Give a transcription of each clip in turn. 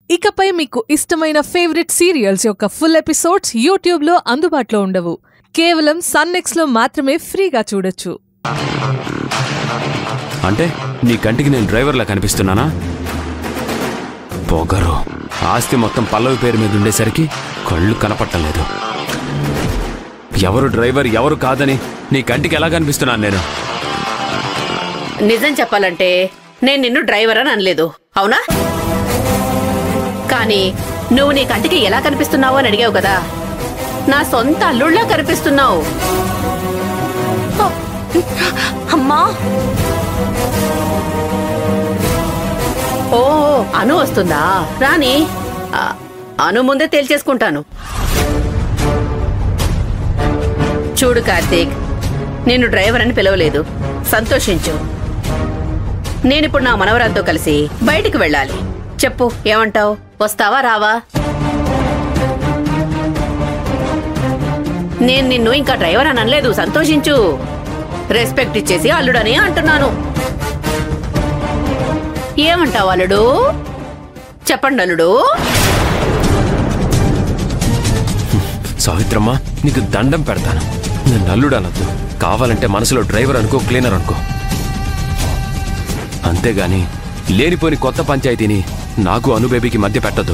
ఇకపై మీకు ఇష్టమైన ఫేవరెట్ సీరియల్స్ యొక్క ఫుల్ ఎపిసోడ్స్ యూట్యూబ్లో అందుబాటులో ఉండవు కేవలం సన్నెక్స్లో మాత్రమే ఫ్రీగా చూడొచ్చు అంటే నీ కంటికి నేను డ్రైవర్లా కనిపిస్తున్నానా పొగరు ఆస్తి మొత్తం పల్లవి పేరు మీద ఉండేసరికి కళ్ళు కనపట్టలేదు ఎవరు డ్రైవర్ ఎవరు కాదని నీ కంటికి ఎలా కనిపిస్తున్నాను నేను నిజం చెప్పాలంటే నేను నిన్ను డ్రైవర్ అని అనలేదు అవునా కానీ నువ్వు నీ కంటికి ఎలా కనిపిస్తున్నావు అని అడిగావు కదా నా సొంత అల్లుళ్ళ కనిపిస్తున్నావు అమ్మా ఓ అను వస్తుందా రాని ఆ, అను ముందే తేల్చేసుకుంటాను చూడు కార్తీక్ నిన్ను డ్రైవర్ అని పిలవలేదు సంతోషించు నేనిప్పుడు నా మనవరాలతో కలిసి బయటికి వెళ్ళాలి చెప్పు ఏమంటావ్ వస్తావా రావా నేను నిన్ను ఇంకా డ్రైవర్ అని అనలేదు సంతోషించు రెస్పెక్ట్ ఇచ్చేసి అల్లుడని అంటున్నాను ఏమంటావు అల్లుడు చెప్పండి అల్లుడు సావిత్రమ్మ నీకు దండం పెడతాను నేను నల్లుడు అనొద్దు కావాలంటే మనసులో డ్రైవర్ అనుకో క్లీనర్ అనుకో అంతేగాని లేనిపోని కొత్త పంచాయతీని నాకు అనుబేబీకి మధ్య పెట్టద్దు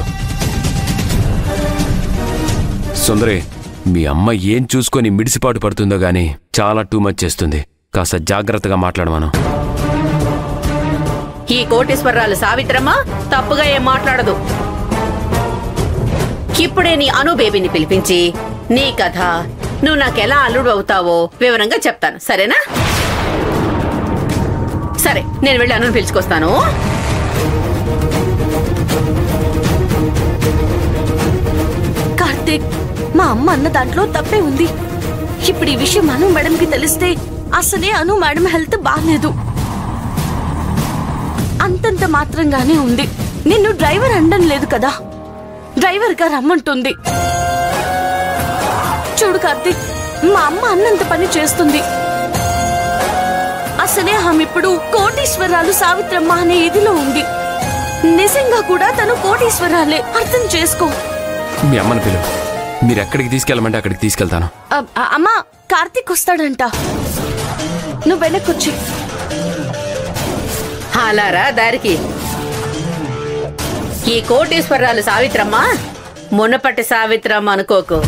సుందరి మీ అమ్మ ఏం చూసుకొని మిడిసిపాటు పడుతుందో గాని చాలా టూ మచ్ చేస్తుంది కాస్త జాగ్రత్తగా మాట్లాడమను ఈ కోటేశ్వరరాలు సావిత్రమ్మ తప్పుగా ఏం మాట్లాడదు ఇప్పుడే నీ అను బేబీని పిలిపించి నీ కథ నువ్వు నాకెలా అల్లుడు అవుతావో వివరంగా చెప్తాను సరేనా సరే నేను వెళ్ళి అనుని పిలుచుకొస్తాను కార్తీక్ మా అమ్మ అన్న దాంట్లో తప్పే ఉంది ఇప్పుడు ఈ విషయం అను మేడంకి తెలిస్తే అసలే అను మేడం హెల్త్ బాగాలేదు అంతంత మాత్రంగానే ఉంది నిన్ను డ్రైవర్ అనడం లేదు కదా డ్రైవర్ గా రమ్మంటుంది చూడు కార్తీక్ మా అమ్మ అన్నంత పని చేస్తుంది అసలే ఆమె ఇప్పుడు కోటీశ్వరాలు సావిత్రమ్మ అనే ఇదిలో ఉంది నిజంగా కూడా తను కోటీశ్వరాలే అర్థం చేసుకో మీ అమ్మని పిలువు మీరు ఎక్కడికి తీసుకెళ్ళమంటే అక్కడికి తీసుకెళ్తాను అ- అ- అమ్మా కార్తీక్ వస్తాడంట నువ్వు వెనక్కొచ్చి అలారా దారికి ఈ కోటేశ్వరరాలు సావిత్రమ్మ మునపటి సావిత్రమ్మ అనుకోకు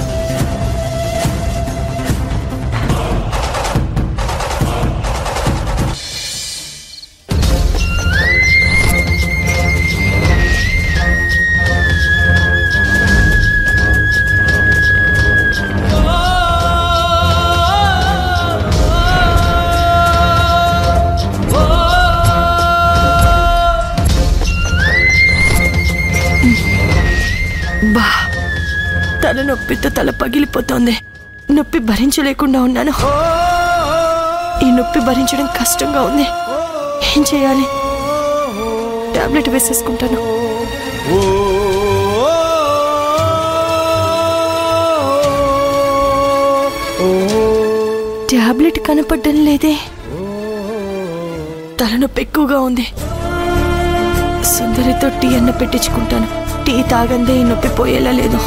బా తల నొప్పితో తల పగిలిపోతోంది నొప్పి భరించలేకుండా ఉన్నాను ఈ నొప్పి భరించడం కష్టంగా ఉంది ఏం చేయాలి టాబ్లెట్ వేసేసుకుంటాను టాబ్లెట్ కనపడడం లేదే తలనొప్పి ఎక్కువగా ఉంది సుందరితో టీ అన్న పెట్టించుకుంటాను టీ తాగందే ఈ నొప్పి పోయేలా లేదు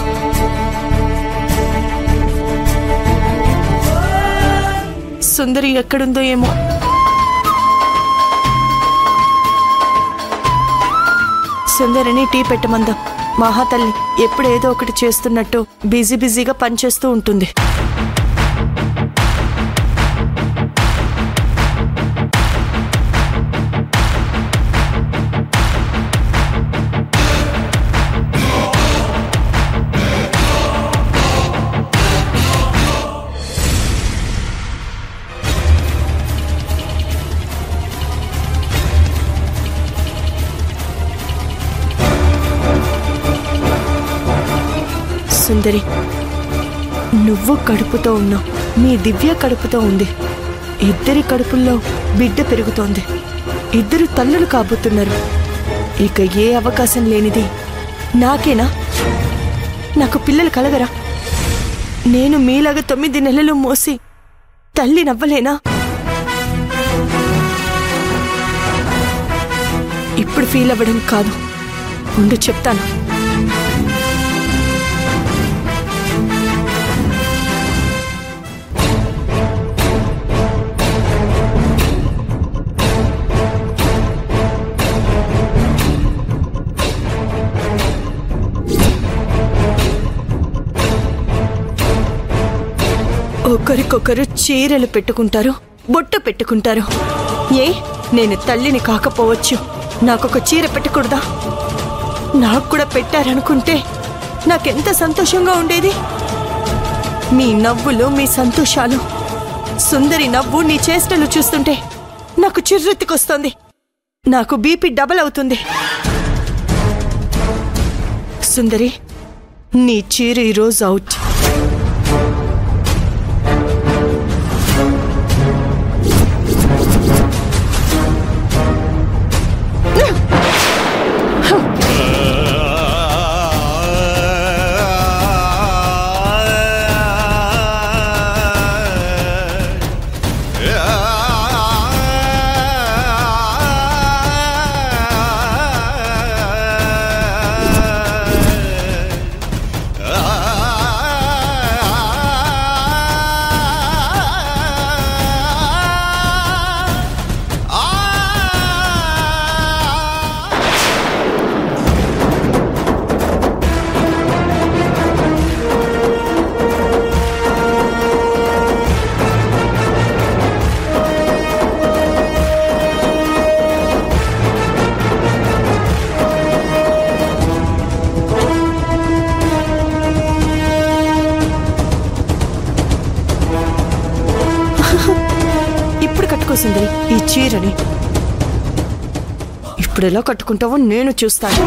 సుందరి ఎక్కడుందో ఏమో సుందరిని టీ పెట్టమందాం మహాతల్లి ఎప్పుడు ఏదో ఒకటి చేస్తున్నట్టు బిజీ బిజీగా పనిచేస్తూ ఉంటుంది సుందరి నువ్వు కడుపుతో ఉన్నావు మీ దివ్య కడుపుతో ఉంది ఇద్దరి కడుపుల్లో బిడ్డ పెరుగుతోంది ఇద్దరు తల్లులు కాబోతున్నారు ఇక ఏ అవకాశం లేనిది నాకేనా నాకు పిల్లలు కలగరా నేను మీలాగా తొమ్మిది నెలలు మోసి తల్లి నవ్వలేనా ఇప్పుడు ఫీల్ అవ్వడం కాదు ఉండు చెప్తాను ఒకరికొకరు చీరలు పెట్టుకుంటారు బొట్టు పెట్టుకుంటారు ఏ నేను తల్లిని కాకపోవచ్చు నాకొక చీర పెట్టకూడదా నాకు కూడా పెట్టారనుకుంటే నాకెంత సంతోషంగా ఉండేది మీ నవ్వులు మీ సంతోషాలు సుందరి నవ్వు నీ చేష్టలు చూస్తుంటే నాకు చిర్రెత్తికొస్తుంది నాకు బీపీ డబల్ అవుతుంది సుందరి నీ చీర ఈరోజు అవుట్ ఇప్పుడు కట్టుకో సుందరి ఈ చీరని ఇప్పుడు ఎలా కట్టుకుంటావో నేను చూస్తాను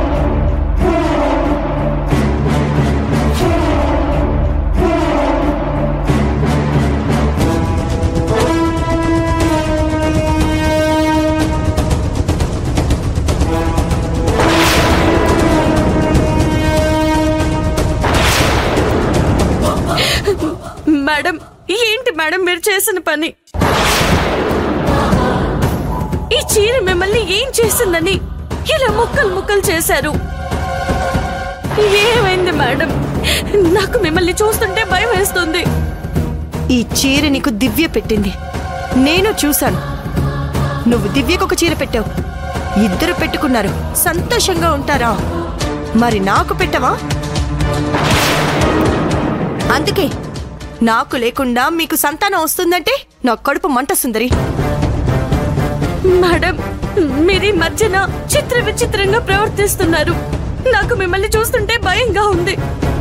మేడం ఏంటి మేడం మీరు చేసిన పని ఈ చీర మిమ్మల్ని ఏం చేసిందని ఇలా ముక్కలు ముక్కలు చేశారు ఏమైంది మేడం నాకు మిమ్మల్ని చూస్తుంటే భయం వేస్తుంది ఈ చీర నీకు దివ్య పెట్టింది నేను చూశాను నువ్వు దివ్యకు ఒక చీర పెట్టావు ఇద్దరు పెట్టుకున్నారు సంతోషంగా ఉంటారా మరి నాకు పెట్టవా అందుకే నాకు లేకుండా మీకు సంతానం వస్తుందంటే నా కడుపు మంట సుందరి మేడం మీరు ఈ మధ్యన చిత్ర విచిత్రంగా ప్రవర్తిస్తున్నారు నాకు మిమ్మల్ని చూస్తుంటే భయంగా ఉంది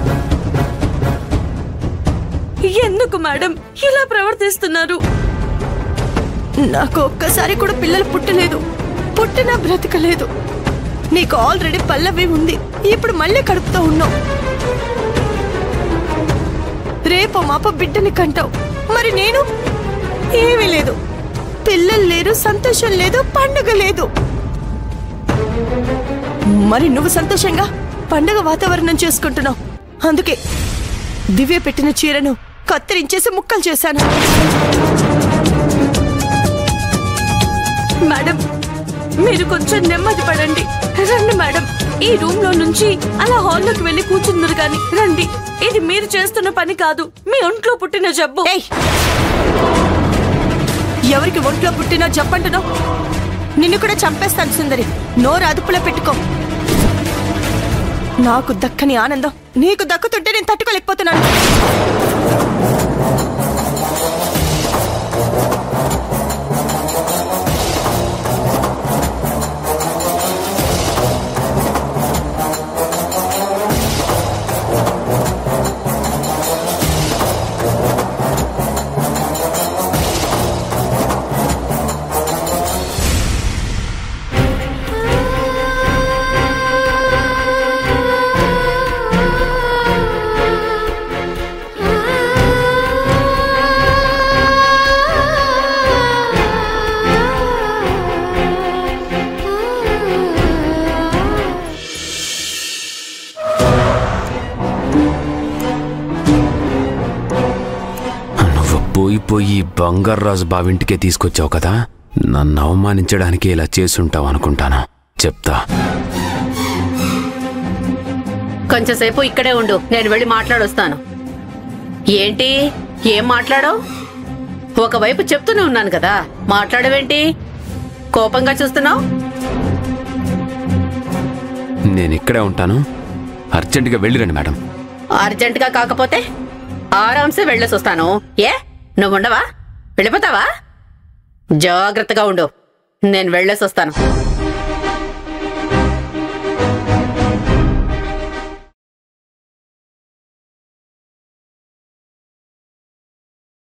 ఎందుకు మేడం ఇలా ప్రవర్తిస్తున్నారు నాకు ఒక్కసారి కూడా పిల్లలు పుట్టలేదు పుట్టినా బ్రతకలేదు నీకు ఆల్రెడీ పల్లవి ఉంది ఇప్పుడు మళ్ళీ కడుపుతో ఉన్నావు రేపు మాప బిడ్డని కంటావు మరి నేను ఏమీ లేదు పిల్లలు లేరు సంతోషం లేదు పండుగ లేదు మరి నువ్వు సంతోషంగా పండుగ వాతావరణం చేసుకుంటున్నావు అందుకే దివ్య పెట్టిన చీరను కత్తిరించేసి ముక్కలు చేశాను మేడం మీరు కొంచెం నెమ్మది పడండి రండి మేడం ఈ రూమ్ లో నుంచి అలా హాల్లోకి వెళ్ళి కూర్చుందరు గాని రండి ఇది మీరు చేస్తున్న పని కాదు మీ ఒంట్లో పుట్టిన జబ్బు ఏయ్ ఎవరికి ఒంట్లో పుట్టినా చెప్పంటున్నావు నిన్ను కూడా చంపేస్తాను సుందరి నోరు అదుపులో పెట్టుకో నాకు దక్కని ఆనందం నీకు దక్కుతుంటే నేను తట్టుకోలేకపోతున్నాను నువ్వు పోయి పోయి బంగారాజు బావింటికే తీసుకొచ్చావు కదా నన్ను అవమానించడానికి ఇలా చేసుంటావు అనుకుంటాను చెప్తా కొంచెంసేపు ఇక్కడే ఉండు నేను వెళ్ళి మాట్లాడొస్తాను ఏంటి ఏం మాట్లాడవు ఒకవైపు చెప్తూనే ఉన్నాను కదా మాట్లాడవేంటి కోపంగా చూస్తున్నావు నేను ఇక్కడే ఉంటాను అర్జెంటుగా వెళ్ళిరండి మేడం అర్జెంటుగా కాకపోతే ఆరాంసే వెళ్ళేసి వస్తాను ఏ నువ్వు ఉండవా వెళ్ళిపోతావా జాగ్రత్తగా ఉండు నేను వెళ్ళేసి వస్తాను